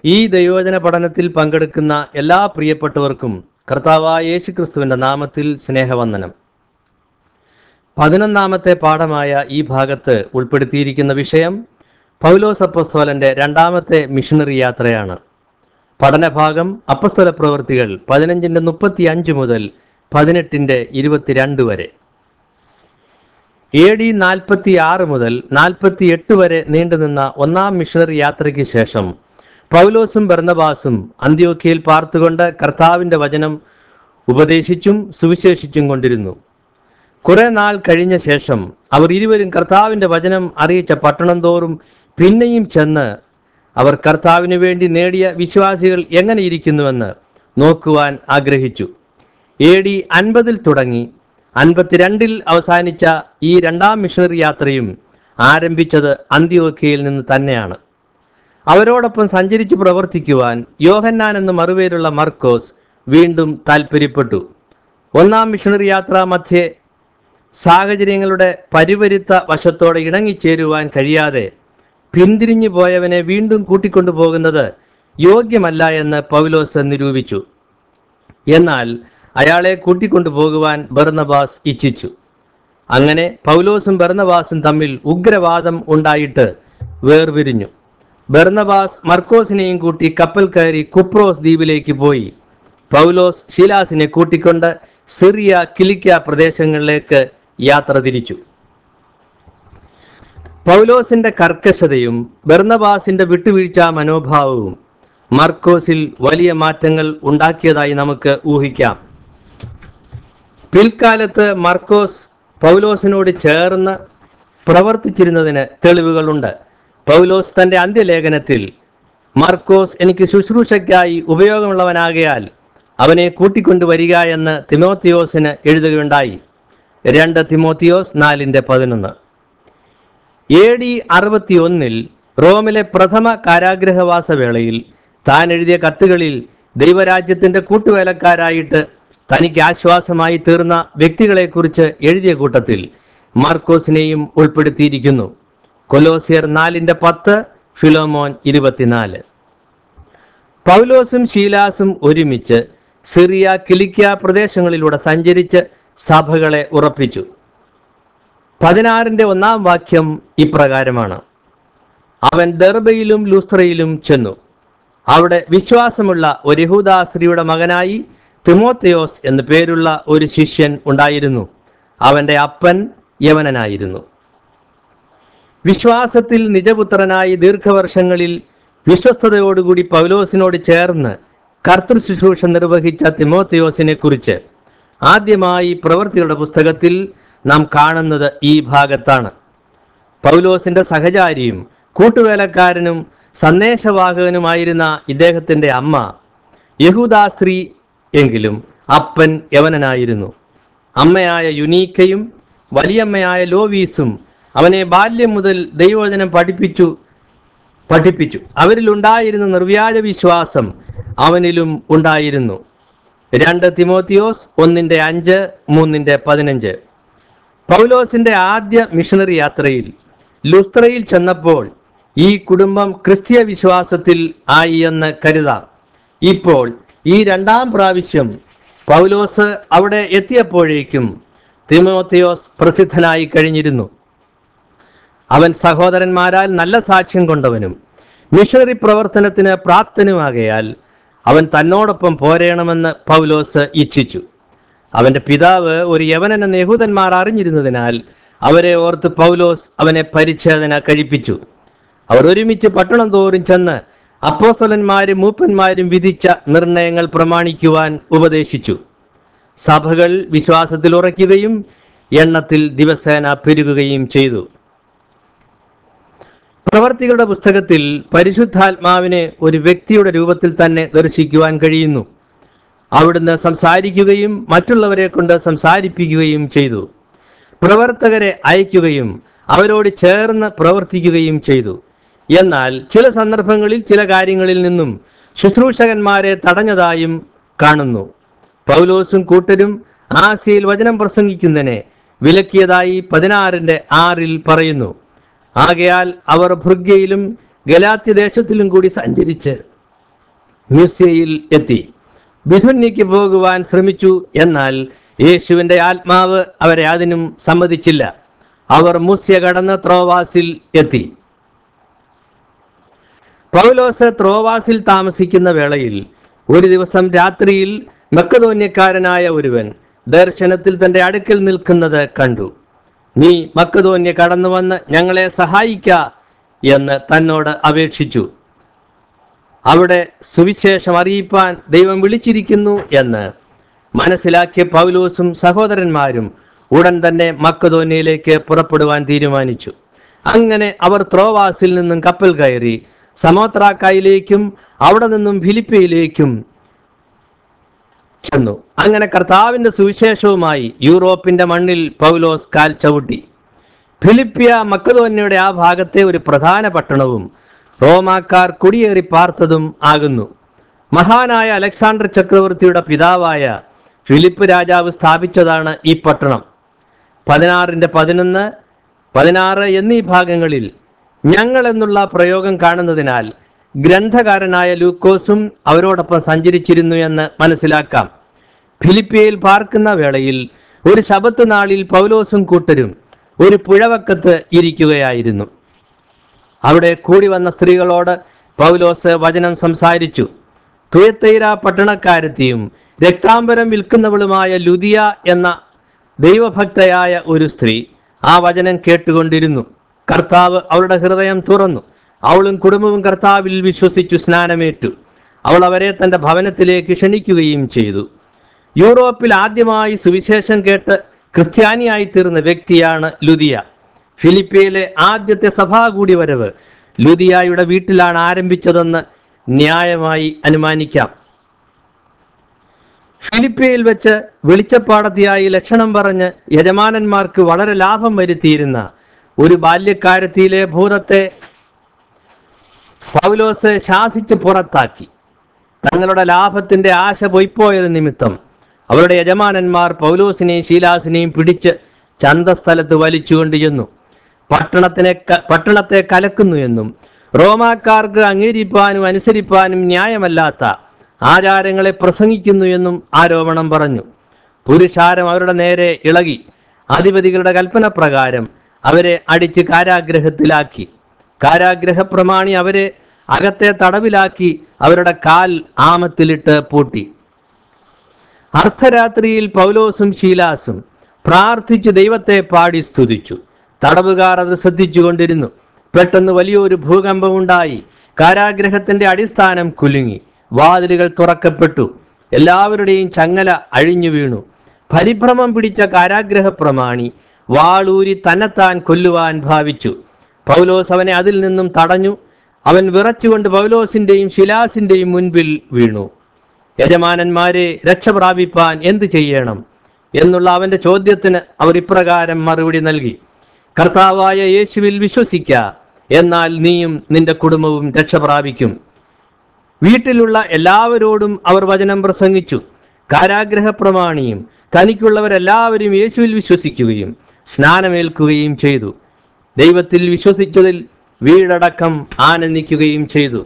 ഈ ദൈവവചന പഠനത്തിൽ പങ്കെടുക്കുന്ന എല്ലാ പ്രിയപ്പെട്ടവർക്കും കർത്താവായ യേശു ക്രിസ്തുവിന്റെ നാമത്തിൽ സ്നേഹവന്ദനം പതിനൊന്നാമത്തെ പാഠമായ ഈ ഭാഗത്ത് ഉൾപ്പെടുത്തിയിരിക്കുന്ന വിഷയം പൗലോസ് അപ്പസ്തോലന്റെ രണ്ടാമത്തെ മിഷണറി യാത്രയാണ് പഠനഭാഗം അപ്പസ്തോല പ്രവൃത്തികൾ പതിനഞ്ചിന്റെ മുപ്പത്തി അഞ്ച് മുതൽ പതിനെട്ടിന്റെ ഇരുപത്തിരണ്ട് വരെ എ ഡി നാൽപ്പത്തി ആറ് മുതൽ നാൽപ്പത്തി എട്ട് വരെ നീണ്ടുനിന്ന ഒന്നാം മിഷണറി യാത്രയ്ക്ക് ശേഷം പൗലോസും ബർന്നബാസും അന്ത്യോക്കിയയിൽ പാർത്തുകൊണ്ട് കർത്താവിന്റെ വചനം ഉപദേശിച്ചും സുവിശേഷിച്ചും കൊണ്ടിരുന്നു കുറെ നാൾ കഴിഞ്ഞ ശേഷം അവർ ഇരുവരും കർത്താവിന്റെ വചനം അറിയിച്ച പട്ടണം തോറും പിന്നെയും ചെന്ന് അവർ കർത്താവിന് വേണ്ടി നേടിയ വിശ്വാസികൾ എങ്ങനെ ഇരിക്കുന്നുവെന്ന് നോക്കുവാൻ ആഗ്രഹിച്ചു എ ഡി അൻപതിൽ തുടങ്ങി അൻപത്തിരണ്ടിൽ അവസാനിച്ച ഈ രണ്ടാം മിഷണറി യാത്രയും ആരംഭിച്ചത് അന്ത്യോക്കയിൽ നിന്ന് തന്നെയാണ് അവരോടൊപ്പം സഞ്ചരിച്ച് പ്രവർത്തിക്കുവാൻ യോഹന്നാൻ എന്ന മറുപേരുള്ള മർക്കോസ് വീണ്ടും താൽപ്പര്യപ്പെട്ടു ഒന്നാം മിഷണറി യാത്ര മധ്യേ സാഹചര്യങ്ങളുടെ പരിവരുത്ത വശത്തോടെ ഇണങ്ങിച്ചേരുവാൻ കഴിയാതെ പിന്തിരിഞ്ഞു പോയവനെ വീണ്ടും കൂട്ടിക്കൊണ്ടുപോകുന്നത് യോഗ്യമല്ല എന്ന് പൗലോസ് നിരൂപിച്ചു എന്നാൽ അയാളെ കൂട്ടിക്കൊണ്ടുപോകുവാൻ ബർന്നബാസ് ഇച്ഛിച്ചു അങ്ങനെ പൗലോസും ബർന്നബാസും തമ്മിൽ ഉഗ്രവാദം ഉണ്ടായിട്ട് വേർപിരിഞ്ഞു ബർന്നബാസ് മർക്കോസിനെയും കൂട്ടി കപ്പൽ കയറി കുപ്രോസ് ദ്വീപിലേക്ക് പോയി പൗലോസ് ശീലാസിനെ കൂട്ടിക്കൊണ്ട് സിറിയ കിലിക്ക പ്രദേശങ്ങളിലേക്ക് യാത്ര തിരിച്ചു പൗലോസിന്റെ കർക്കശതയും ബർന്നബാസിന്റെ വിട്ടുവീഴ്ച മനോഭാവവും മർക്കോസിൽ വലിയ മാറ്റങ്ങൾ ഉണ്ടാക്കിയതായി നമുക്ക് ഊഹിക്കാം പിൽക്കാലത്ത് മർക്കോസ് പൗലോസിനോട് ചേർന്ന് പ്രവർത്തിച്ചിരുന്നതിന് തെളിവുകളുണ്ട് പൗലോസ് തന്റെ അന്ത്യലേഖനത്തിൽ മർക്കോസ് എനിക്ക് ശുശ്രൂഷയ്ക്കായി ഉപയോഗമുള്ളവനാകയാൽ അവനെ കൂട്ടിക്കൊണ്ടുവരിക എന്ന് തിമോത്തിയോസിന് എഴുതുകയുണ്ടായി രണ്ട് തിമോത്തിയോസ് നാലിന്റെ പതിനൊന്ന് എ ഡി അറുപത്തിയൊന്നിൽ റോമിലെ പ്രഥമ കാരാഗ്രഹവാസ വേളയിൽ താൻ എഴുതിയ കത്തുകളിൽ ദൈവരാജ്യത്തിന്റെ കൂട്ടുവേലക്കാരായിട്ട് തനിക്ക് ആശ്വാസമായി തീർന്ന വ്യക്തികളെക്കുറിച്ച് എഴുതിയ കൂട്ടത്തിൽ മാർക്കോസിനെയും ഉൾപ്പെടുത്തിയിരിക്കുന്നു കൊലോസിയർ നാലിന്റെ പത്ത് ഫിലോമോൻ ഇരുപത്തിനാല് പൗലോസും ശീലാസും ഒരുമിച്ച് സിറിയ കിലിക്ക പ്രദേശങ്ങളിലൂടെ സഞ്ചരിച്ച് സഭകളെ ഉറപ്പിച്ചു പതിനാറിന്റെ ഒന്നാം വാക്യം ഇപ്രകാരമാണ് അവൻ ദർബയിലും ലൂസ്ത്രയിലും ചെന്നു അവിടെ വിശ്വാസമുള്ള ഒരു യഹൂദാസ്ത്രീയുടെ മകനായി തിമോത്തയോസ് എന്നു പേരുള്ള ഒരു ശിഷ്യൻ ഉണ്ടായിരുന്നു അവന്റെ അപ്പൻ യവനനായിരുന്നു വിശ്വാസത്തിൽ നിജപുത്രനായി ദീർഘവർഷങ്ങളിൽ വിശ്വസ്തയോടുകൂടി പൗലോസിനോട് ചേർന്ന് കർത്തൃ ശുശ്രൂഷ നിർവഹിച്ച തിമോത്തയോസിനെ കുറിച്ച് ആദ്യമായി പ്രവൃത്തികളുടെ പുസ്തകത്തിൽ നാം കാണുന്നത് ഈ ഭാഗത്താണ് പൗലോസിന്റെ സഹചാരിയും കൂട്ടുവേലക്കാരനും സന്ദേശവാഹകനുമായിരുന്ന ഇദ്ദേഹത്തിന്റെ അമ്മ യഹൂദാസ്ത്രീ എങ്കിലും അപ്പൻ യവനനായിരുന്നു അമ്മയായ യുനീക്കയും വലിയമ്മയായ ലോവീസും അവനെ ബാല്യം മുതൽ ദൈവവചനം പഠിപ്പിച്ചു പഠിപ്പിച്ചു അവരിൽ ഉണ്ടായിരുന്ന നിർവ്യാജ വിശ്വാസം അവനിലും ഉണ്ടായിരുന്നു രണ്ട് തിമോത്തിയോസ് ഒന്നിന്റെ അഞ്ച് മൂന്നിന്റെ പതിനഞ്ച് പൗലോസിന്റെ ആദ്യ മിഷണറി യാത്രയിൽ ലുസ്ത്രയിൽ ചെന്നപ്പോൾ ഈ കുടുംബം ക്രിസ്തീയ വിശ്വാസത്തിൽ ആയി എന്ന് കരുതാം ഇപ്പോൾ ഈ രണ്ടാം പ്രാവശ്യം പൗലോസ് അവിടെ എത്തിയപ്പോഴേക്കും തിമോത്തിയോസ് പ്രസിദ്ധനായി കഴിഞ്ഞിരുന്നു അവൻ സഹോദരന്മാരാൽ നല്ല സാക്ഷ്യം കൊണ്ടവനും മിഷണറി പ്രവർത്തനത്തിന് പ്രാപ്തനുമാകയാൽ അവൻ തന്നോടൊപ്പം പോരേണമെന്ന് പൗലോസ് ഇച്ഛിച്ചു അവന്റെ പിതാവ് ഒരു യവനൻ എന്ന യഹൂദന്മാർ അറിഞ്ഞിരുന്നതിനാൽ അവരെ ഓർത്ത് പൗലോസ് അവനെ പരിച്ഛേദന കഴിപ്പിച്ചു അവർ ഒരുമിച്ച് പട്ടണം തോറും ചെന്ന് അപ്പോസ്തലന്മാരും മൂപ്പന്മാരും വിധിച്ച നിർണയങ്ങൾ പ്രമാണിക്കുവാൻ ഉപദേശിച്ചു സഭകൾ വിശ്വാസത്തിൽ ഉറയ്ക്കുകയും എണ്ണത്തിൽ ദിവസേന പെരുകുകയും ചെയ്തു പ്രവർത്തികളുടെ പുസ്തകത്തിൽ പരിശുദ്ധാത്മാവിനെ ഒരു വ്യക്തിയുടെ രൂപത്തിൽ തന്നെ ദർശിക്കുവാൻ കഴിയുന്നു അവിടുന്ന് സംസാരിക്കുകയും മറ്റുള്ളവരെ കൊണ്ട് സംസാരിപ്പിക്കുകയും ചെയ്തു പ്രവർത്തകരെ അയക്കുകയും അവരോട് ചേർന്ന് പ്രവർത്തിക്കുകയും ചെയ്തു എന്നാൽ ചില സന്ദർഭങ്ങളിൽ ചില കാര്യങ്ങളിൽ നിന്നും ശുശ്രൂഷകന്മാരെ തടഞ്ഞതായും കാണുന്നു പൗലോസും കൂട്ടരും ആസിയയിൽ വചനം പ്രസംഗിക്കുന്നതിനെ വിലക്കിയതായി പതിനാറിന്റെ ആറിൽ പറയുന്നു ആകയാൽ അവർ ഭൃഗ്യയിലും ഗലാത്യദേശത്തിലും കൂടി സഞ്ചരിച്ച് മ്യൂസിയയിൽ എത്തി ബിഥുന്യയ്ക്ക് പോകുവാൻ ശ്രമിച്ചു എന്നാൽ യേശുവിന്റെ ആത്മാവ് അവരെ അതിനും സമ്മതിച്ചില്ല അവർ മൂസ്യ കടന്ന് ത്രോവാസിൽ എത്തി പൗലോസ് ത്രോവാസിൽ താമസിക്കുന്ന വേളയിൽ ഒരു ദിവസം രാത്രിയിൽ മക്കതോന്യക്കാരനായ ഒരുവൻ ദർശനത്തിൽ തന്റെ അടുക്കൽ നിൽക്കുന്നത് കണ്ടു നീ മക്കതോന്യ കടന്നു വന്ന് ഞങ്ങളെ സഹായിക്ക എന്ന് തന്നോട് അപേക്ഷിച്ചു അവിടെ സുവിശേഷം അറിയിപ്പാൻ ദൈവം വിളിച്ചിരിക്കുന്നു എന്ന് മനസ്സിലാക്കിയ പൗലോസും സഹോദരന്മാരും ഉടൻ തന്നെ മക്കതോന്യയിലേക്ക് പുറപ്പെടുവാൻ തീരുമാനിച്ചു അങ്ങനെ അവർ ത്രോവാസിൽ നിന്നും കപ്പൽ കയറി സമോത്രാക്കായിലേക്കും അവിടെ നിന്നും ഫിലിപ്പയിലേക്കും ചെന്നു അങ്ങനെ കർത്താവിന്റെ സുവിശേഷവുമായി യൂറോപ്പിന്റെ മണ്ണിൽ പൗലോസ് കാൽ ചവിട്ടി ഫിലിപ്പിയ മക്കതോന്യയുടെ ആ ഭാഗത്തെ ഒരു പ്രധാന പട്ടണവും റോമാക്കാർ കുടിയേറി പാർത്തതും ആകുന്നു മഹാനായ അലക്സാണ്ടർ ചക്രവർത്തിയുടെ പിതാവായ ഫിലിപ്പ് രാജാവ് സ്ഥാപിച്ചതാണ് ഈ പട്ടണം പതിനാറിന്റെ പതിനൊന്ന് പതിനാറ് എന്നീ ഭാഗങ്ങളിൽ ഞങ്ങൾ എന്നുള്ള പ്രയോഗം കാണുന്നതിനാൽ ഗ്രന്ഥകാരനായ ലൂക്കോസും അവരോടൊപ്പം സഞ്ചരിച്ചിരുന്നു എന്ന് മനസ്സിലാക്കാം ഫിലിപ്പിയയിൽ പാർക്കുന്ന വേളയിൽ ഒരു ശബത്ത് നാളിൽ പൗലോസും കൂട്ടരും ഒരു പുഴവക്കത്ത് ഇരിക്കുകയായിരുന്നു അവിടെ കൂടി വന്ന സ്ത്രീകളോട് പൗലോസ് വചനം സംസാരിച്ചു തുയത്തൈര പട്ടണക്കാരത്തിയും രക്താംബരം വിൽക്കുന്നവളുമായ ലുദിയ എന്ന ദൈവഭക്തയായ ഒരു സ്ത്രീ ആ വചനം കേട്ടുകൊണ്ടിരുന്നു കർത്താവ് അവളുടെ ഹൃദയം തുറന്നു അവളും കുടുംബവും കർത്താവിൽ വിശ്വസിച്ചു സ്നാനമേറ്റു അവൾ അവരെ തന്റെ ഭവനത്തിലേക്ക് ക്ഷണിക്കുകയും ചെയ്തു യൂറോപ്പിൽ ആദ്യമായി സുവിശേഷം കേട്ട് ക്രിസ്ത്യാനിയായി തീർന്ന വ്യക്തിയാണ് ലുദിയ ഫിലിപ്പിയയിലെ ആദ്യത്തെ സഭാകൂടിവരവ് ലുദിയായുടെ വീട്ടിലാണ് ആരംഭിച്ചതെന്ന് ന്യായമായി അനുമാനിക്കാം ഫിലിപ്പിയയിൽ വെച്ച് വെളിച്ചപ്പാടത്തിയായി ലക്ഷണം പറഞ്ഞ് യജമാനന്മാർക്ക് വളരെ ലാഭം വരുത്തിയിരുന്ന ഒരു ബാല്യക്കാരത്തിയിലെ ഭൂതത്തെ പൗലോസ് ശാസിച്ച് പുറത്താക്കി തങ്ങളുടെ ലാഭത്തിന്റെ ആശ പൊയ്പോയത് നിമിത്തം അവരുടെ യജമാനന്മാർ പൗലോസിനെയും ശീലാസിനെയും പിടിച്ച് ചന്തസ്ഥലത്ത് വലിച്ചുകൊണ്ട് ചെന്നു പട്ടണത്തിനെ ക- പട്ടണത്തെ കലക്കുന്നു എന്നും റോമാക്കാർക്ക് അംഗീകരിപ്പാനും അനുസരിപ്പാനും ന്യായമല്ലാത്ത ആചാരങ്ങളെ പ്രസംഗിക്കുന്നു എന്നും ആരോപണം പറഞ്ഞു പുരുഷാരം അവരുടെ നേരെ ഇളകി അധിപതികളുടെ കൽപ്പന പ്രകാരം അവരെ അടിച്ച് കാരാഗ്രഹത്തിലാക്കി കാരാഗ്രഹ പ്രമാണി അവരെ അകത്തെ തടവിലാക്കി അവരുടെ കാൽ ആമത്തിലിട്ട് പൂട്ടി അർദ്ധരാത്രിയിൽ പൗലോസും ശീലാസും പ്രാർത്ഥിച്ച് ദൈവത്തെ പാടി സ്തുതിച്ചു തടവുകാർ അത് ശ്രദ്ധിച്ചുകൊണ്ടിരുന്നു പെട്ടെന്ന് വലിയൊരു ഭൂകമ്പമുണ്ടായി കാരാഗ്രഹത്തിന്റെ അടിസ്ഥാനം കുലുങ്ങി വാതിലുകൾ തുറക്കപ്പെട്ടു എല്ലാവരുടെയും ചങ്ങല അഴിഞ്ഞു വീണു പരിഭ്രമം പിടിച്ച കാരാഗ്രഹ പ്രമാണി വാളൂരി തന്നെത്താൻ കൊല്ലുവാൻ ഭാവിച്ചു പൗലോസ് അവനെ അതിൽ നിന്നും തടഞ്ഞു അവൻ വിറച്ചുകൊണ്ട് പൗലോസിന്റെയും ശിലാസിന്റെയും മുൻപിൽ വീണു യജമാനന്മാരെ രക്ഷപ്രാപിപ്പാൻ എന്തു ചെയ്യണം എന്നുള്ള അവന്റെ ചോദ്യത്തിന് അവർ ഇപ്രകാരം മറുപടി നൽകി കർത്താവായ യേശുവിൽ വിശ്വസിക്ക എന്നാൽ നീയും നിന്റെ കുടുംബവും രക്ഷപ്രാപിക്കും വീട്ടിലുള്ള എല്ലാവരോടും അവർ വചനം പ്രസംഗിച്ചു കാരാഗ്രഹ പ്രമാണിയും തനിക്കുള്ളവരെല്ലാവരും യേശുവിൽ വിശ്വസിക്കുകയും സ്നാനമേൽക്കുകയും ചെയ്തു ദൈവത്തിൽ വിശ്വസിച്ചതിൽ വീടടക്കം ആനന്ദിക്കുകയും ചെയ്തു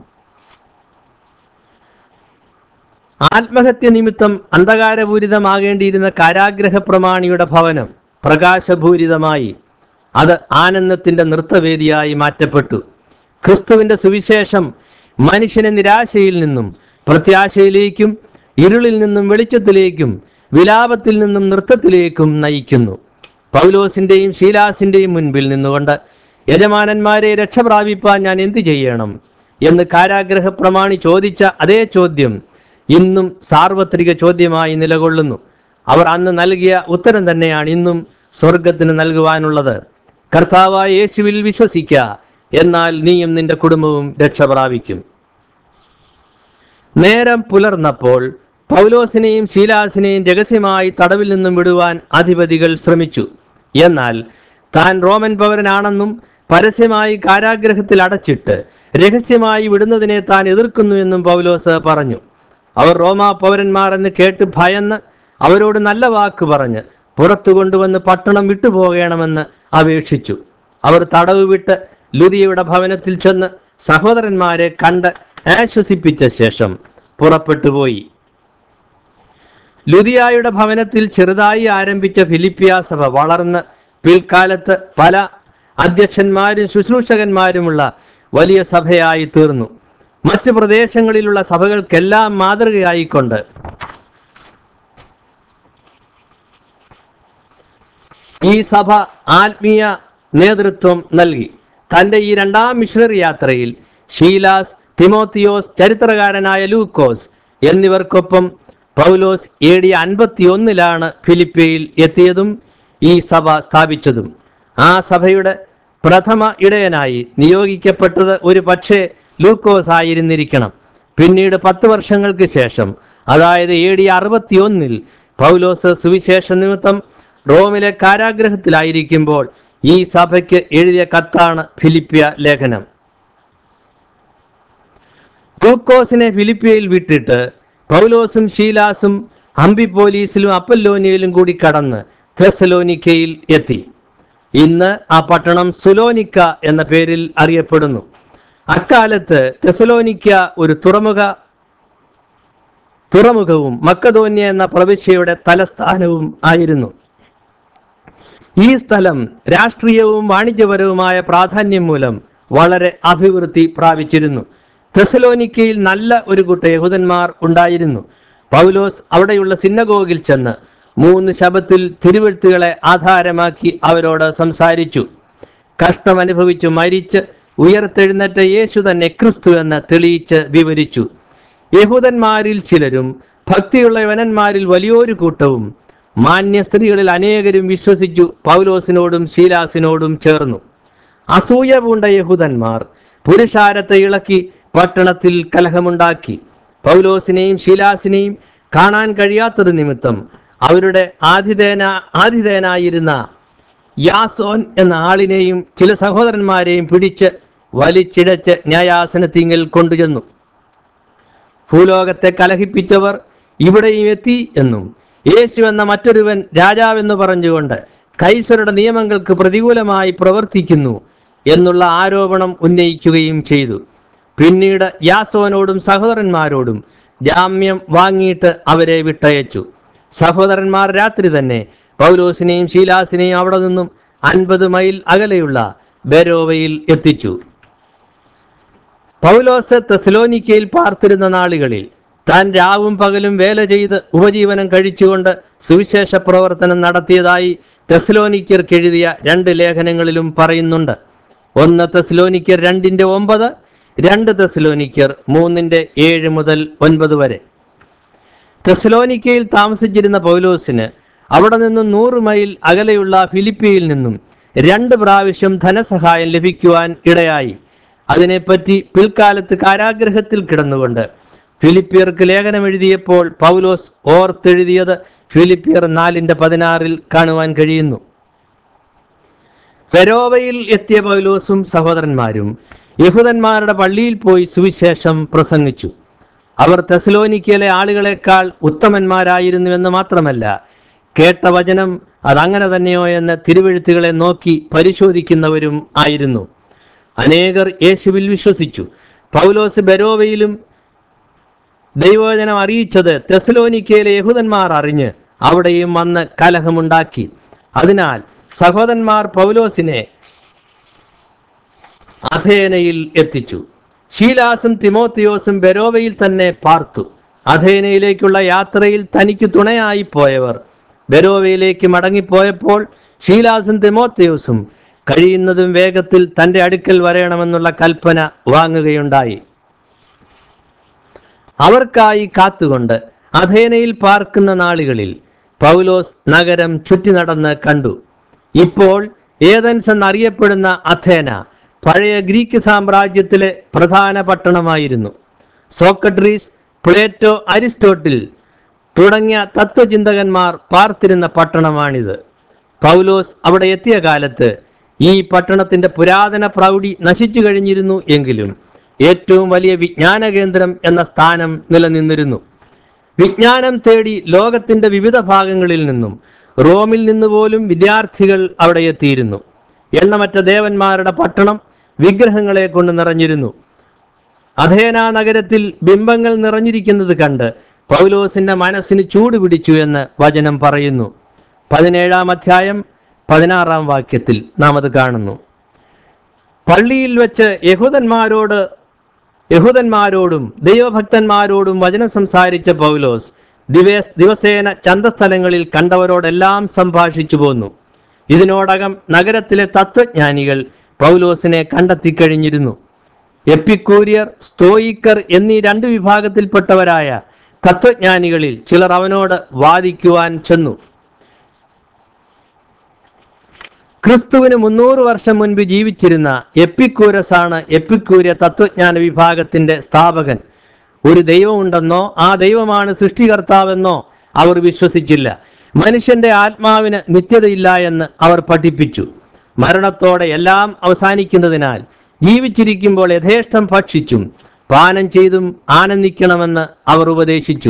ആത്മഹത്യ നിമിത്തം അന്ധകാരപൂരിതമാകേണ്ടിയിരുന്ന കാരാഗ്രഹ പ്രമാണിയുടെ ഭവനം പ്രകാശപൂരിതമായി അത് ആനന്ദത്തിന്റെ നൃത്തവേദിയായി മാറ്റപ്പെട്ടു ക്രിസ്തുവിന്റെ സുവിശേഷം മനുഷ്യനെ നിരാശയിൽ നിന്നും പ്രത്യാശയിലേക്കും ഇരുളിൽ നിന്നും വെളിച്ചത്തിലേക്കും വിലാപത്തിൽ നിന്നും നൃത്തത്തിലേക്കും നയിക്കുന്നു പൗലോസിന്റെയും ശീലാസിന്റെയും മുൻപിൽ നിന്നുകൊണ്ട് യജമാനന്മാരെ രക്ഷപ്രാപിപ്പാൻ ഞാൻ എന്തു ചെയ്യണം എന്ന് കാരാഗ്രഹ പ്രമാണി ചോദിച്ച അതേ ചോദ്യം ഇന്നും സാർവത്രിക ചോദ്യമായി നിലകൊള്ളുന്നു അവർ അന്ന് നൽകിയ ഉത്തരം തന്നെയാണ് ഇന്നും സ്വർഗത്തിന് നൽകുവാനുള്ളത് കർത്താവായ യേശുവിൽ വിശ്വസിക്ക എന്നാൽ നീയും നിന്റെ കുടുംബവും രക്ഷപ്രാപിക്കും നേരം പുലർന്നപ്പോൾ പൗലോസിനെയും ശീലാസിനെയും രഹസ്യമായി തടവിൽ നിന്നും വിടുവാൻ അധിപതികൾ ശ്രമിച്ചു എന്നാൽ താൻ റോമൻ പൗരനാണെന്നും പരസ്യമായി കാരാഗ്രഹത്തിൽ അടച്ചിട്ട് രഹസ്യമായി വിടുന്നതിനെ താൻ എതിർക്കുന്നു എന്നും പൗലോസ് പറഞ്ഞു അവർ റോമാ പൗരന്മാർ എന്ന് കേട്ട് ഭയന്ന് അവരോട് നല്ല വാക്ക് പറഞ്ഞ് പുറത്തു കൊണ്ടുവന്ന് പട്ടണം വിട്ടുപോകണമെന്ന് അപേക്ഷിച്ചു അവർ തടവ് വിട്ട് ലുദിയയുടെ ഭവനത്തിൽ ചെന്ന് സഹോദരന്മാരെ കണ്ട് ആശ്വസിപ്പിച്ച ശേഷം പുറപ്പെട്ടുപോയി ലുദിയായുടെ ഭവനത്തിൽ ചെറുതായി ആരംഭിച്ച ഫിലിപ്പിയ സഭ വളർന്ന് പിൽക്കാലത്ത് പല അധ്യക്ഷന്മാരും ശുശ്രൂഷകന്മാരുമുള്ള വലിയ സഭയായി തീർന്നു മറ്റ് പ്രദേശങ്ങളിലുള്ള സഭകൾക്കെല്ലാം മാതൃകയായിക്കൊണ്ട് ഈ സഭ ആത്മീയ നേതൃത്വം നൽകി തന്റെ ഈ രണ്ടാം മിഷണറി യാത്രയിൽ ഷീലാസ് തിമോത്തിയോസ് ചരിത്രകാരനായ ലൂക്കോസ് എന്നിവർക്കൊപ്പം പൗലോസ് എ ഡി അൻപത്തിയൊന്നിലാണ് ഫിലിപ്പിയിൽ എത്തിയതും ഈ സഭ സ്ഥാപിച്ചതും ആ സഭയുടെ പ്രഥമ ഇടയനായി നിയോഗിക്കപ്പെട്ടത് ഒരു പക്ഷേ ലൂക്കോസ് ആയിരുന്നിരിക്കണം പിന്നീട് പത്ത് വർഷങ്ങൾക്ക് ശേഷം അതായത് എ ഡി അറുപത്തിയൊന്നിൽ പൗലോസ് സുവിശേഷ നിമിത്തം റോമിലെ കാരാഗ്രഹത്തിലായിരിക്കുമ്പോൾ ഈ സഭയ്ക്ക് എഴുതിയ കത്താണ് ഫിലിപ്പിയ ലേഖനം ലൂക്കോസിനെ ഫിലിപ്പിയയിൽ വിട്ടിട്ട് പൗലോസും ഷീലാസും അംബിപ്പോലീസിലും അപ്പല്ലോനിയയിലും കൂടി കടന്ന് തെസലോനിക്കയിൽ എത്തി ഇന്ന് ആ പട്ടണം സുലോനിക്ക എന്ന പേരിൽ അറിയപ്പെടുന്നു അക്കാലത്ത് തെസലോനിക്ക ഒരു തുറമുഖ തുറമുഖവും മക്കതോന്യ എന്ന പ്രവിശ്യയുടെ തലസ്ഥാനവും ആയിരുന്നു ഈ സ്ഥലം രാഷ്ട്രീയവും വാണിജ്യപരവുമായ പ്രാധാന്യം മൂലം വളരെ അഭിവൃദ്ധി പ്രാപിച്ചിരുന്നു തെസലോനിക്കയിൽ നല്ല ഒരു കൂട്ട യഹൂദന്മാർ ഉണ്ടായിരുന്നു പൗലോസ് അവിടെയുള്ള സിന്നഗോഗിൽ ചെന്ന് മൂന്ന് ശബത്തിൽ തിരുവെഴുത്തുകളെ ആധാരമാക്കി അവരോട് സംസാരിച്ചു കഷ്ടമനുഭവിച്ചു മരിച്ച് ഉയർത്തെഴുന്നേറ്റ യേശു തന്നെ ക്രിസ്തു എന്ന് തെളിയിച്ച് വിവരിച്ചു യഹൂദന്മാരിൽ ചിലരും ഭക്തിയുള്ള യവനന്മാരിൽ വലിയൊരു കൂട്ടവും മാന്യ സ്ത്രീകളിൽ അനേകരും വിശ്വസിച്ചു പൗലോസിനോടും ശീലാസിനോടും ചേർന്നു അസൂയ പൂണ്ട യഹൂദന്മാർ പുരുഷാരത്തെ ഇളക്കി പട്ടണത്തിൽ കലഹമുണ്ടാക്കി പൗലോസിനെയും ശീലാസിനെയും കാണാൻ കഴിയാത്തത് നിമിത്തം അവരുടെ ആതിഥേന ആതിഥേനായിരുന്ന യാസോൻ എന്ന ആളിനെയും ചില സഹോദരന്മാരെയും പിടിച്ച് വലിച്ചിഴച്ച് ന്യായാസനത്തിങ്കൽ കൊണ്ടുചെന്നു ഭൂലോകത്തെ കലഹിപ്പിച്ചവർ ഇവിടെയും എത്തി എന്നും യേശു എന്ന മറ്റൊരുവൻ രാജാവെന്ന് പറഞ്ഞുകൊണ്ട് കൈസരുടെ നിയമങ്ങൾക്ക് പ്രതികൂലമായി പ്രവർത്തിക്കുന്നു എന്നുള്ള ആരോപണം ഉന്നയിക്കുകയും ചെയ്തു പിന്നീട് യാസോനോടും സഹോദരന്മാരോടും ജാമ്യം വാങ്ങിയിട്ട് അവരെ വിട്ടയച്ചു സഹോദരന്മാർ രാത്രി തന്നെ പൗലോസിനെയും ശീലാസിനെയും അവിടെ നിന്നും അൻപത് മൈൽ അകലെയുള്ള ബെരോവയിൽ എത്തിച്ചു പൗലോസ് തെസലോനിക്കയിൽ പാർത്തിരുന്ന നാളുകളിൽ താൻ രാവും പകലും വേല ചെയ്ത് ഉപജീവനം കഴിച്ചുകൊണ്ട് സുവിശേഷ പ്രവർത്തനം നടത്തിയതായി തെസലോനിക്കർക്ക് എഴുതിയ രണ്ട് ലേഖനങ്ങളിലും പറയുന്നുണ്ട് ഒന്ന് തെസലോനിക്കർ രണ്ടിന്റെ ഒമ്പത് രണ്ട് തെസലോനിക്കർ മൂന്നിന്റെ ഏഴ് മുതൽ ഒൻപത് വരെ തെസലോനിക്കയിൽ താമസിച്ചിരുന്ന പൗലോസിന് അവിടെ നിന്നും നൂറ് മൈൽ അകലെയുള്ള ഫിലിപ്പിയിൽ നിന്നും രണ്ട് പ്രാവശ്യം ധനസഹായം ലഭിക്കുവാൻ ഇടയായി അതിനെപ്പറ്റി പിൽക്കാലത്ത് കാരാഗ്രഹത്തിൽ കിടന്നുകൊണ്ട് ഫിലിപ്പിയർക്ക് ലേഖനം എഴുതിയപ്പോൾ പൗലോസ് ഓർത്തെഴുതിയത് ഫിലിപ്പിയർ നാലിന്റെ പതിനാറിൽ കാണുവാൻ കഴിയുന്നു പെരോവയിൽ എത്തിയ പൗലോസും സഹോദരന്മാരും യഹൂദന്മാരുടെ പള്ളിയിൽ പോയി സുവിശേഷം പ്രസംഗിച്ചു അവർ തെസലോനിക്കയിലെ ആളുകളെക്കാൾ ഉത്തമന്മാരായിരുന്നുവെന്ന് മാത്രമല്ല കേട്ട വചനം അതങ്ങനെ തന്നെയോ എന്ന് തിരുവെഴുത്തുകളെ നോക്കി പരിശോധിക്കുന്നവരും ആയിരുന്നു അനേകർ യേശുവിൽ വിശ്വസിച്ചു പൗലോസ് ബെരോവയിലും ദൈവവചനം അറിയിച്ചത് തെസലോനിക്കയിലെ യഹൂദന്മാർ അറിഞ്ഞ് അവിടെയും വന്ന് കലഹമുണ്ടാക്കി അതിനാൽ സഹോദരന്മാർ പൗലോസിനെ അഥേനയിൽ എത്തിച്ചു ശീലാസും തിമോത്തിയോസും ബെരോവയിൽ തന്നെ പാർത്തു അഥേനയിലേക്കുള്ള യാത്രയിൽ തനിക്ക് തുണയായി പോയവർ ബെരോവയിലേക്ക് മടങ്ങിപ്പോയപ്പോൾ ശീലാസും തിമോത്തിയോസും കഴിയുന്നതും വേഗത്തിൽ തന്റെ അടുക്കൽ വരണമെന്നുള്ള കൽപ്പന വാങ്ങുകയുണ്ടായി അവർക്കായി കാത്തുകൊണ്ട് അഥേനയിൽ പാർക്കുന്ന നാളുകളിൽ പൗലോസ് നഗരം ചുറ്റി നടന്ന് കണ്ടു ഇപ്പോൾ ഏതൻസ് എന്നറിയപ്പെടുന്ന അഥേന പഴയ ഗ്രീക്ക് സാമ്രാജ്യത്തിലെ പ്രധാന പട്ടണമായിരുന്നു സോക്രട്ടീസ് പ്ലേറ്റോ അരിസ്റ്റോട്ടിൽ തുടങ്ങിയ തത്വചിന്തകന്മാർ പാർത്തിരുന്ന പട്ടണമാണിത് പൗലോസ് അവിടെ എത്തിയ കാലത്ത് ഈ പട്ടണത്തിന്റെ പുരാതന പ്രൗഢി നശിച്ചു കഴിഞ്ഞിരുന്നു എങ്കിലും ഏറ്റവും വലിയ വിജ്ഞാന കേന്ദ്രം എന്ന സ്ഥാനം നിലനിന്നിരുന്നു വിജ്ഞാനം തേടി ലോകത്തിന്റെ വിവിധ ഭാഗങ്ങളിൽ നിന്നും റോമിൽ നിന്ന് പോലും വിദ്യാർത്ഥികൾ അവിടെ എത്തിയിരുന്നു എണ്ണമറ്റ ദേവന്മാരുടെ പട്ടണം വിഗ്രഹങ്ങളെ കൊണ്ട് നിറഞ്ഞിരുന്നു അധേന നഗരത്തിൽ ബിംബങ്ങൾ നിറഞ്ഞിരിക്കുന്നത് കണ്ട് പൗലോസിന്റെ മനസ്സിന് ചൂട് പിടിച്ചു എന്ന് വചനം പറയുന്നു പതിനേഴാം അധ്യായം പതിനാറാം വാക്യത്തിൽ നാം അത് കാണുന്നു പള്ളിയിൽ വെച്ച് യഹൂദന്മാരോട് യഹൂദന്മാരോടും ദൈവഭക്തന്മാരോടും വചനം സംസാരിച്ച പൗലോസ് ദിവേ- ദിവസേന ചന്തസ്ഥലങ്ങളിൽ കണ്ടവരോടെല്ലാം സംഭാഷിച്ചു പോന്നു ഇതിനോടകം നഗരത്തിലെ തത്വജ്ഞാനികൾ പൗലോസിനെ കണ്ടെത്തിക്കഴിഞ്ഞിരുന്നു എപ്പിക്കൂരിയർ സ്തോയിക്കർ എന്നീ രണ്ട് വിഭാഗത്തിൽപ്പെട്ടവരായ തത്വജ്ഞാനികളിൽ ചിലർ അവനോട് വാദിക്കുവാൻ ചെന്നു ക്രിസ്തുവിന് മുന്നൂറ് വർഷം മുൻപ് ജീവിച്ചിരുന്ന എപ്പിക്കൂരസ് ആണ് എപ്പിക്കൂര്യ തത്വജ്ഞാന വിഭാഗത്തിന്റെ സ്ഥാപകൻ ഒരു ദൈവമുണ്ടെന്നോ ആ ദൈവമാണ് സൃഷ്ടികർത്താവെന്നോ അവർ വിശ്വസിച്ചില്ല മനുഷ്യന്റെ ആത്മാവിന് നിത്യതയില്ല എന്ന് അവർ പഠിപ്പിച്ചു മരണത്തോടെ എല്ലാം അവസാനിക്കുന്നതിനാൽ ജീവിച്ചിരിക്കുമ്പോൾ യഥേഷ്ടം ഭക്ഷിച്ചും പാനം ചെയ്തും ആനന്ദിക്കണമെന്ന് അവർ ഉപദേശിച്ചു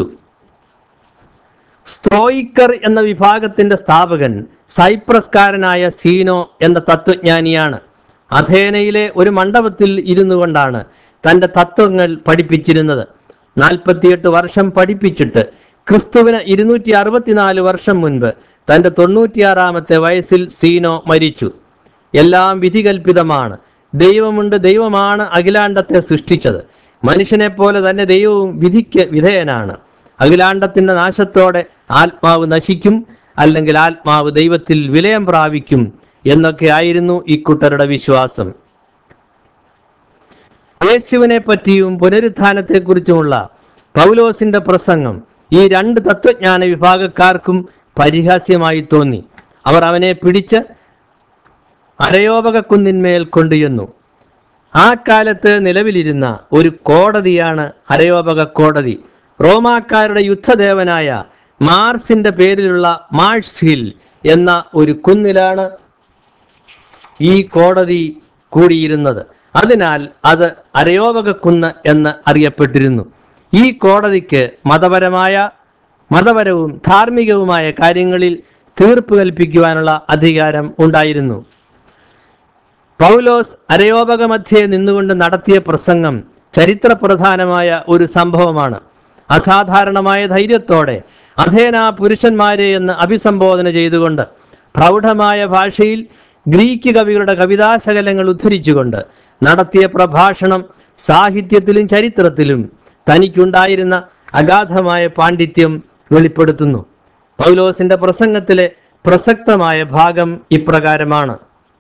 സ്തോയിക്കർ എന്ന വിഭാഗത്തിന്റെ സ്ഥാപകൻ സൈപ്രസ്കാരനായ സീനോ എന്ന തത്വജ്ഞാനിയാണ് അഥേനയിലെ ഒരു മണ്ഡപത്തിൽ ഇരുന്നു കൊണ്ടാണ് തന്റെ തത്വങ്ങൾ പഠിപ്പിച്ചിരുന്നത് നാൽപ്പത്തിയെട്ട് വർഷം പഠിപ്പിച്ചിട്ട് ക്രിസ്തുവിന് ഇരുന്നൂറ്റി അറുപത്തിനാല് വർഷം മുൻപ് തന്റെ തൊണ്ണൂറ്റിയാറാമത്തെ വയസ്സിൽ സീനോ മരിച്ചു എല്ലാം വിധികൽപ്പിതമാണ് ദൈവമുണ്ട് ദൈവമാണ് അഖിലാണ്ടത്തെ സൃഷ്ടിച്ചത് മനുഷ്യനെ പോലെ തന്നെ ദൈവവും വിധിക്ക് വിധേയനാണ് അഖിലാണ്ടത്തിന്റെ നാശത്തോടെ ആത്മാവ് നശിക്കും അല്ലെങ്കിൽ ആത്മാവ് ദൈവത്തിൽ വിലയം പ്രാപിക്കും എന്നൊക്കെ ആയിരുന്നു ഇക്കൂട്ടരുടെ വിശ്വാസം യേശുവിനെ പറ്റിയും പുനരുത്ഥാനത്തെക്കുറിച്ചുമുള്ള പൗലോസിന്റെ പ്രസംഗം ഈ രണ്ട് തത്വജ്ഞാന വിഭാഗക്കാർക്കും പരിഹാസ്യമായി തോന്നി അവർ അവനെ പിടിച്ച് അരയോപകക്കുന്നിന്മേൽ കൊണ്ടുചെന്നു ആ കാലത്ത് നിലവിലിരുന്ന ഒരു കോടതിയാണ് അരയോപക കോടതി റോമാക്കാരുടെ യുദ്ധദേവനായ മാർസിന്റെ പേരിലുള്ള മാർസ് ഹിൽ എന്ന ഒരു കുന്നിലാണ് ഈ കോടതി കൂടിയിരുന്നത് അതിനാൽ അത് അരയോപകക്കുന്ന് എന്ന് അറിയപ്പെട്ടിരുന്നു ഈ കോടതിക്ക് മതപരമായ മതപരവും ധാർമ്മികവുമായ കാര്യങ്ങളിൽ തീർപ്പ് കൽപ്പിക്കുവാനുള്ള അധികാരം ഉണ്ടായിരുന്നു പൗലോസ് അരയോപകമധ്യേ നിന്നുകൊണ്ട് നടത്തിയ പ്രസംഗം ചരിത്രപ്രധാനമായ ഒരു സംഭവമാണ് അസാധാരണമായ ധൈര്യത്തോടെ അധേന പുരുഷന്മാരെ എന്ന് അഭിസംബോധന ചെയ്തുകൊണ്ട് പ്രൗഢമായ ഭാഷയിൽ ഗ്രീക്ക് കവികളുടെ കവിതാശകലങ്ങൾ ഉദ്ധരിച്ചുകൊണ്ട് നടത്തിയ പ്രഭാഷണം സാഹിത്യത്തിലും ചരിത്രത്തിലും തനിക്കുണ്ടായിരുന്ന അഗാധമായ പാണ്ഡിത്യം വെളിപ്പെടുത്തുന്നു പൗലോസിന്റെ പ്രസംഗത്തിലെ പ്രസക്തമായ ഭാഗം ഇപ്രകാരമാണ്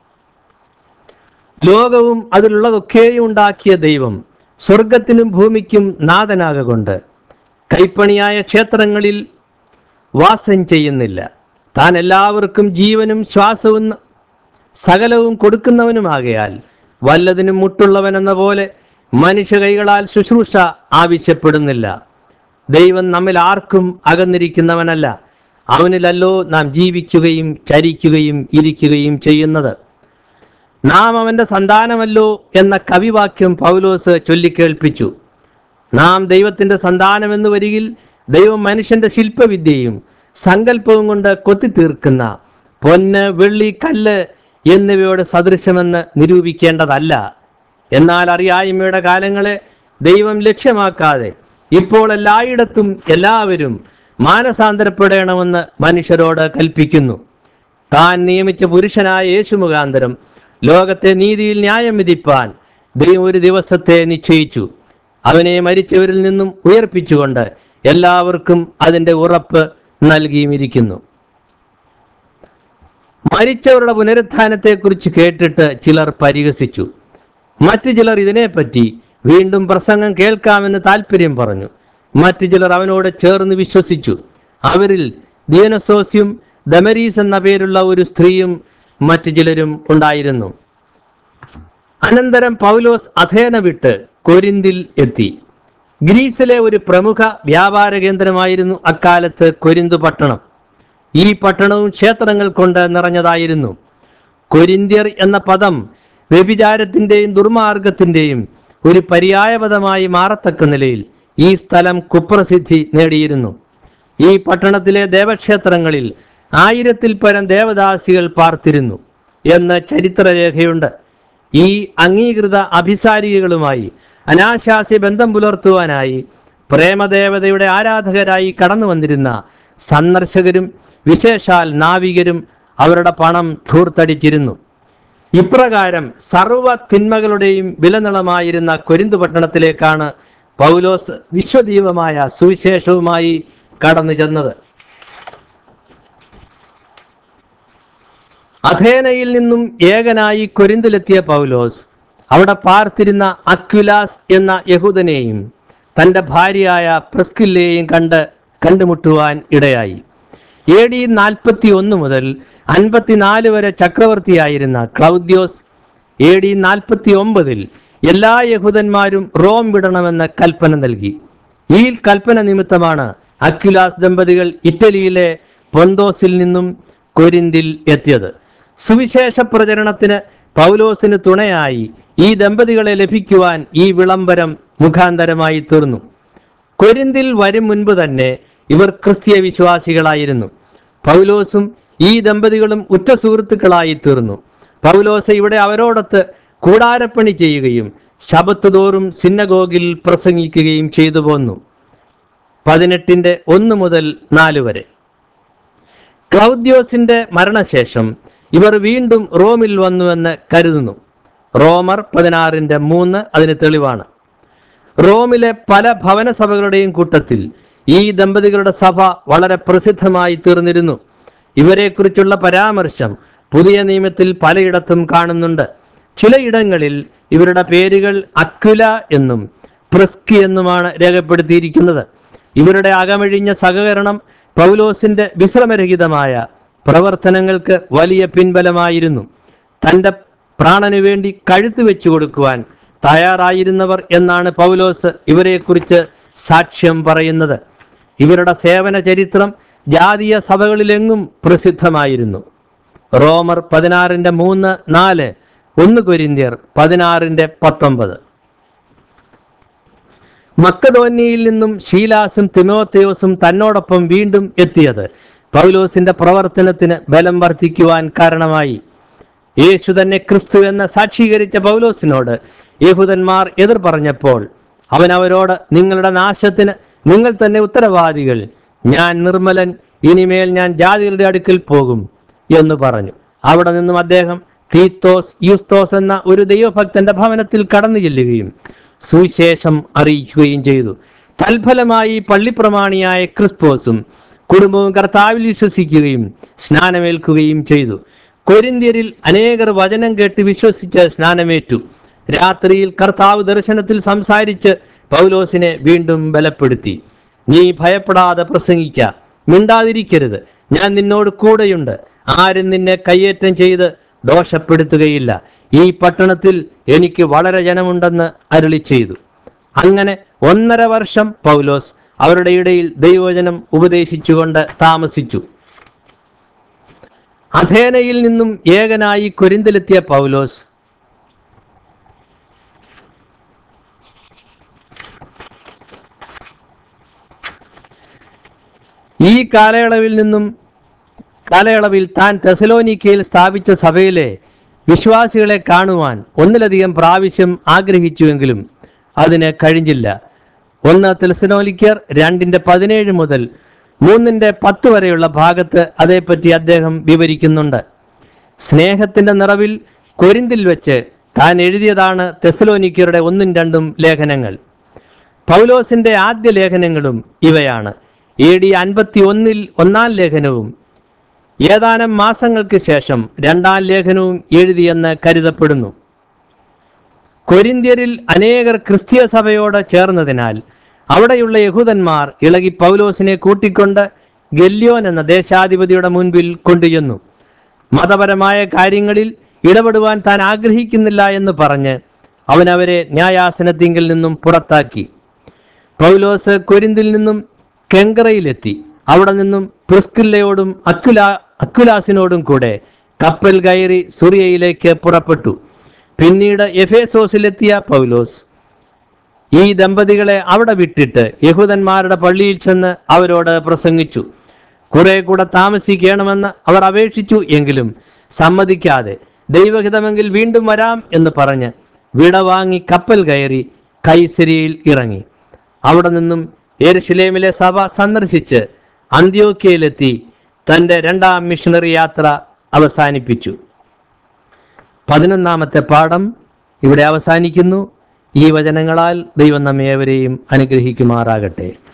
ലോകവും അതിലുള്ളതൊക്കെയും ഉണ്ടാക്കിയ ദൈവം സ്വർഗത്തിനും ഭൂമിക്കും നാഥനാകൊണ്ട് കൈപ്പണിയായ ക്ഷേത്രങ്ങളിൽ വാസം ചെയ്യുന്നില്ല താൻ എല്ലാവർക്കും ജീവനും ശ്വാസവും സകലവും കൊടുക്കുന്നവനുമാകയാൽ വല്ലതിനും മുട്ടുള്ളവനെന്ന പോലെ മനുഷ്യ കൈകളാൽ ശുശ്രൂഷ ആവശ്യപ്പെടുന്നില്ല ദൈവം നമ്മിൽ ആർക്കും അകന്നിരിക്കുന്നവനല്ല അവനിലല്ലോ നാം ജീവിക്കുകയും ചരിക്കുകയും ഇരിക്കുകയും ചെയ്യുന്നത് നാം അവന്റെ സന്താനമല്ലോ എന്ന കവിവാക്യം പൗലോസ് ചൊല്ലിക്കേൾപ്പിച്ചു നാം ദൈവത്തിന്റെ സന്താനമെന്ന് വരികിൽ ദൈവം മനുഷ്യന്റെ ശില്പവിദ്യയും സങ്കല്പവും കൊണ്ട് കൊത്തിത്തീർക്കുന്ന പൊന്ന് വെള്ളി കല്ല് എന്നിവയോട് സദൃശമെന്ന് നിരൂപിക്കേണ്ടതല്ല എന്നാൽ അറിയായ്മയുടെ കാലങ്ങളെ ദൈവം ലക്ഷ്യമാക്കാതെ ഇപ്പോൾ എല്ലായിടത്തും എല്ലാവരും മാനസാന്തരപ്പെടണമെന്ന് മനുഷ്യരോട് കൽപ്പിക്കുന്നു താൻ നിയമിച്ച പുരുഷനായ യേശു മുഖാന്തരം ലോകത്തെ നീതിയിൽ ന്യായം വിധിപ്പാൻ ദൈവം ഒരു ദിവസത്തെ നിശ്ചയിച്ചു അവനെ മരിച്ചവരിൽ നിന്നും ഉയർപ്പിച്ചുകൊണ്ട് എല്ലാവർക്കും അതിന്റെ ഉറപ്പ് നൽകിയുമിരിക്കുന്നു മരിച്ചവരുടെ പുനരുത്ഥാനത്തെക്കുറിച്ച് കേട്ടിട്ട് ചിലർ പരിഹസിച്ചു മറ്റു ചിലർ ഇതിനെപ്പറ്റി വീണ്ടും പ്രസംഗം കേൾക്കാമെന്ന് താല്പര്യം പറഞ്ഞു മറ്റു ചിലർ അവനോട് ചേർന്ന് വിശ്വസിച്ചു അവരിൽ ദിയനസോസ്യും ദമരീസ് എന്ന പേരുള്ള ഒരു സ്ത്രീയും മറ്റു ചിലരും ഉണ്ടായിരുന്നു അനന്തരം പൗലോസ് അഥേന വിട്ട് കൊരിന്തിൽ എത്തി ഗ്രീസിലെ ഒരു പ്രമുഖ വ്യാപാര കേന്ദ്രമായിരുന്നു അക്കാലത്ത് കൊരിന്തു പട്ടണം ഈ പട്ടണവും ക്ഷേത്രങ്ങൾ കൊണ്ട് നിറഞ്ഞതായിരുന്നു കൊരിന്ത്യർ എന്ന പദം വ്യഭിചാരത്തിന്റെയും ദുർമാർഗത്തിന്റെയും ഒരു പര്യായപദമായി മാറത്തക്ക നിലയിൽ ഈ സ്ഥലം കുപ്രസിദ്ധി നേടിയിരുന്നു ഈ പട്ടണത്തിലെ ദേവക്ഷേത്രങ്ങളിൽ ആയിരത്തിൽ പരം ദേവദാസികൾ പാർത്തിരുന്നു എന്ന് ചരിത്രരേഖയുണ്ട് ഈ അംഗീകൃത അഭിസാരികകളുമായി അനാശാസ്യ ബന്ധം പുലർത്തുവാനായി പ്രേമദേവതയുടെ ആരാധകരായി കടന്നു വന്നിരുന്ന സന്ദർശകരും വിശേഷാൽ നാവികരും അവരുടെ പണം ധൂർത്തടിച്ചിരുന്നു ഇപ്രകാരം സർവ തിന്മകളുടെയും വിലനിളമായിരുന്ന കൊരിന്തു പട്ടണത്തിലേക്കാണ് പൗലോസ് വിശ്വദീപമായ സുവിശേഷവുമായി കടന്നു ചെന്നത് അഥേനയിൽ നിന്നും ഏകനായി കൊരിന്തിലെത്തിയ പൗലോസ് അവിടെ പാർത്തിരുന്ന അക്വിലാസ് എന്ന യഹൂദനെയും തൻ്റെ ഭാര്യയായ പ്രസ്കില്ലയെയും കണ്ട് കണ്ടുമുട്ടുവാൻ ഇടയായി എ ഡി നാൽപ്പത്തി ഒന്ന് മുതൽ അൻപത്തിനാല് വരെ ചക്രവർത്തിയായിരുന്ന ക്ലൗദ്യോസ് എ ഡി നാൽപ്പത്തി ഒമ്പതിൽ എല്ലാ യഹൂദന്മാരും റോം വിടണമെന്ന് കൽപ്പന നൽകി ഈ കൽപ്പന നിമിത്തമാണ് അക്വിലാസ് ദമ്പതികൾ ഇറ്റലിയിലെ പൊന്തോസിൽ നിന്നും കൊരിന്തിൽ എത്തിയത് സുവിശേഷ പ്രചരണത്തിന് പൗലോസിന് തുണയായി ഈ ദമ്പതികളെ ലഭിക്കുവാൻ ഈ വിളംബരം മുഖാന്തരമായി തീർന്നു കൊരിന്തിൽ വരും മുൻപ് തന്നെ ഇവർ ക്രിസ്തീയ വിശ്വാസികളായിരുന്നു പൗലോസും ഈ ദമ്പതികളും ഉറ്റ സുഹൃത്തുക്കളായി തീർന്നു പൗലോസ് ഇവിടെ അവരോടൊത്ത് കൂടാരപ്പണി ചെയ്യുകയും ശബത്ത് തോറും സിന്നഗോഗിൽ പ്രസംഗിക്കുകയും ചെയ്തു പോന്നു പതിനെട്ടിന്റെ ഒന്ന് മുതൽ നാല് വരെ ക്ലൗദ്യോസിന്റെ മരണശേഷം ഇവർ വീണ്ടും റോമിൽ വന്നുവെന്ന് കരുതുന്നു റോമർ പതിനാറിന്റെ മൂന്ന് അതിന് തെളിവാണ് റോമിലെ പല ഭവന സഭകളുടെയും കൂട്ടത്തിൽ ഈ ദമ്പതികളുടെ സഭ വളരെ പ്രസിദ്ധമായി തീർന്നിരുന്നു ഇവരെക്കുറിച്ചുള്ള പരാമർശം പുതിയ നിയമത്തിൽ പലയിടത്തും കാണുന്നുണ്ട് ചിലയിടങ്ങളിൽ ഇവരുടെ പേരുകൾ അക്വില എന്നും പ്രിസ്കി എന്നുമാണ് രേഖപ്പെടുത്തിയിരിക്കുന്നത് ഇവരുടെ അകമഴിഞ്ഞ സഹകരണം പൗലോസിന്റെ വിശ്രമരഹിതമായ പ്രവർത്തനങ്ങൾക്ക് വലിയ പിൻബലമായിരുന്നു തന്റെ പ്രാണനു വേണ്ടി കഴുത്ത് വെച്ചു കൊടുക്കുവാൻ തയ്യാറായിരുന്നവർ എന്നാണ് പൗലോസ് ഇവരെക്കുറിച്ച് സാക്ഷ്യം പറയുന്നത് ഇവരുടെ സേവന ചരിത്രം ജാതീയ സഭകളിലെങ്ങും പ്രസിദ്ധമായിരുന്നു റോമർ പതിനാറിന്റെ മൂന്ന് നാല് ഒന്ന് കൊരിന്ത്യർ പതിനാറിന്റെ പത്തൊമ്പത് മക്കതോന്യയിൽ നിന്നും ഷീലാസും തിമോത്തയോസും തന്നോടൊപ്പം വീണ്ടും എത്തിയത് പൗലോസിന്റെ പ്രവർത്തനത്തിന് ബലം വർദ്ധിക്കുവാൻ കാരണമായി യേശു തന്നെ ക്രിസ്തു എന്ന് സാക്ഷീകരിച്ച പൗലോസിനോട് യഹൂദന്മാർ എതിർ പറഞ്ഞപ്പോൾ അവൻ അവരോട് നിങ്ങളുടെ നാശത്തിന് നിങ്ങൾ തന്നെ ഉത്തരവാദികൾ ഞാൻ നിർമ്മലൻ ഇനിമേൽ ഞാൻ ജാതികളുടെ അടുക്കൽ പോകും എന്ന് പറഞ്ഞു അവിടെ നിന്നും അദ്ദേഹം തീത്തോസ് യൂസ്തോസ് എന്ന ഒരു ദൈവഭക്തന്റെ ഭവനത്തിൽ കടന്നു ചെല്ലുകയും സുവിശേഷം അറിയിക്കുകയും ചെയ്തു തൽഫലമായി പള്ളിപ്രമാണിയായ ക്രിസ്പോസും കുടുംബവും കർത്താവിൽ വിശ്വസിക്കുകയും സ്നാനമേൽക്കുകയും ചെയ്തു കൊരിന്ത്യരിൽ അനേകർ വചനം കേട്ട് വിശ്വസിച്ച് സ്നാനമേറ്റു രാത്രിയിൽ കർത്താവ് ദർശനത്തിൽ സംസാരിച്ച് പൗലോസിനെ വീണ്ടും ബലപ്പെടുത്തി നീ ഭയപ്പെടാതെ പ്രസംഗിക്ക മിണ്ടാതിരിക്കരുത് ഞാൻ നിന്നോട് കൂടെയുണ്ട് ആരും നിന്നെ കയ്യേറ്റം ചെയ്ത് ദോഷപ്പെടുത്തുകയില്ല ഈ പട്ടണത്തിൽ എനിക്ക് വളരെ ജനമുണ്ടെന്ന് അരുളി ചെയ്തു അങ്ങനെ ഒന്നര വർഷം പൗലോസ് അവരുടെ ഇടയിൽ ദൈവവചനം ഉപദേശിച്ചുകൊണ്ട് താമസിച്ചു അഥേനയിൽ നിന്നും ഏകനായി കൊരിന്തിലെത്തിയ പൗലോസ് ഈ കാലയളവിൽ നിന്നും കാലയളവിൽ താൻ തെസലോനിക്കയിൽ സ്ഥാപിച്ച സഭയിലെ വിശ്വാസികളെ കാണുവാൻ ഒന്നിലധികം പ്രാവശ്യം ആഗ്രഹിച്ചുവെങ്കിലും അതിന് കഴിഞ്ഞില്ല ഒന്ന് തെലസനോലിക്കർ രണ്ടിന്റെ പതിനേഴ് മുതൽ മൂന്നിന്റെ പത്ത് വരെയുള്ള ഭാഗത്ത് അതേപ്പറ്റി അദ്ദേഹം വിവരിക്കുന്നുണ്ട് സ്നേഹത്തിന്റെ നിറവിൽ കൊരിന്തിൽ വെച്ച് താൻ എഴുതിയതാണ് തെസലോനിക്കരുടെ ഒന്നും രണ്ടും ലേഖനങ്ങൾ പൗലോസിന്റെ ആദ്യ ലേഖനങ്ങളും ഇവയാണ് എ ഡി അൻപത്തി ഒന്നിൽ ഒന്നാം ലേഖനവും ഏതാനും മാസങ്ങൾക്ക് ശേഷം രണ്ടാം ലേഖനവും എഴുതിയെന്ന് കരുതപ്പെടുന്നു കൊരിന്ത്യരിൽ അനേകർ ക്രിസ്തീയ സഭയോട് ചേർന്നതിനാൽ അവിടെയുള്ള യഹൂദന്മാർ ഇളകി പൗലോസിനെ കൂട്ടിക്കൊണ്ട് ഗല്യോൻ എന്ന ദേശാധിപതിയുടെ മുൻപിൽ കൊണ്ടുചെന്നു മതപരമായ കാര്യങ്ങളിൽ ഇടപെടുവാൻ താൻ ആഗ്രഹിക്കുന്നില്ല എന്ന് പറഞ്ഞ് അവൻ അവരെ ന്യായാസനത്തിങ്കിൽ നിന്നും പുറത്താക്കി പൗലോസ് കൊരിന്തിൽ നിന്നും കെങ്കറയിലെത്തി അവിടെ നിന്നും പ്രിസ്കില്ലയോടും അക്വില അക്വിലാസിനോടും കൂടെ കപ്പൽ കയറി സുറിയയിലേക്ക് പുറപ്പെട്ടു പിന്നീട് എഫേസോസിലെത്തിയ പൗലോസ് ഈ ദമ്പതികളെ അവിടെ വിട്ടിട്ട് യഹൂദന്മാരുടെ പള്ളിയിൽ ചെന്ന് അവരോട് പ്രസംഗിച്ചു കുറെ കൂടെ താമസിക്കണമെന്ന് അവർ അപേക്ഷിച്ചു എങ്കിലും സമ്മതിക്കാതെ ദൈവഹിതമെങ്കിൽ വീണ്ടും വരാം എന്ന് പറഞ്ഞ് വിട വാങ്ങി കപ്പൽ കയറി കൈസരിയിൽ ഇറങ്ങി അവിടെ നിന്നും യെരുശലേമിലെ സഭ സന്ദർശിച്ച് അന്ത്യോക്യയിലെത്തി തൻ്റെ രണ്ടാം മിഷണറി യാത്ര അവസാനിപ്പിച്ചു പതിനൊന്നാമത്തെ പാഠം ഇവിടെ അവസാനിക്കുന്നു ഈ വചനങ്ങളാൽ ദൈവം നമ്മെ ഏവരെയും അനുഗ്രഹിക്കുമാറാകട്ടെ